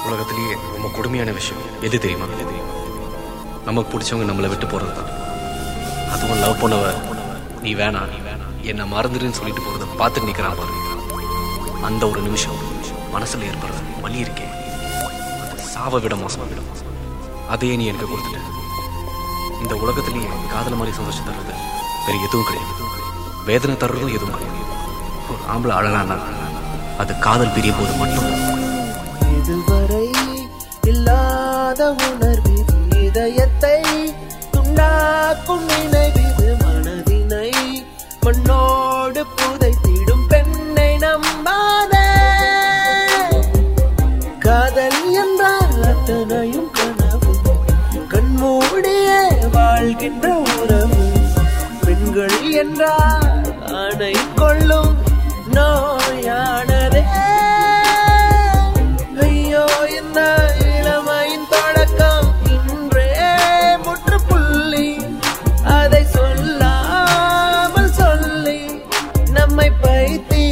உலகத்திலேயே ரொம்ப கொடுமையான விஷயம் எது தெரியுமா எது தெரியுமா நமக்கு பிடிச்சவங்க நம்மளை விட்டு போறது தான் அதுவும் லவ் பண்ணவ நீ வேணாம் நீ வேணாம் என்னை மறந்துடுன்னு சொல்லிட்டு போறத பார்த்துட்டு நிக்கிறான் பாரு அந்த ஒரு நிமிஷம் மனசுல ஏற்படுற வலி இருக்கே அது சாவை விட மோசமா விட அதையே நீ எனக்கு கொடுத்துட்ட இந்த உலகத்திலேயே காதல் மாதிரி சந்தோஷம் தர்றது வேற எதுவும் கிடையாது வேதனை தர்றதும் எதுவும் கிடையாது ஒரு ஆம்பளை அழகானா அது காதல் பிரிய போது மட்டும் இதுவரை இல்லாத உணர்விது இதயத்தை துண்டாக்கும் நினைவிது மனதினை மண்ணோடு புதைத்திடும் பெண்ணை நம்பாதே காதல் என்றால் அத்தனையும் கனவு கண்மூடியே வாழ்கின்ற உறவு பெண்கள் என்றால் ஆணை கொள்ளும் நோயானதே ஐயோ இந்த இளமையின் தொடக்கம் இன்றே முற்றுப்புள்ளி அதை சொல்லாமல் சொல்லி நம்மை பைத்திய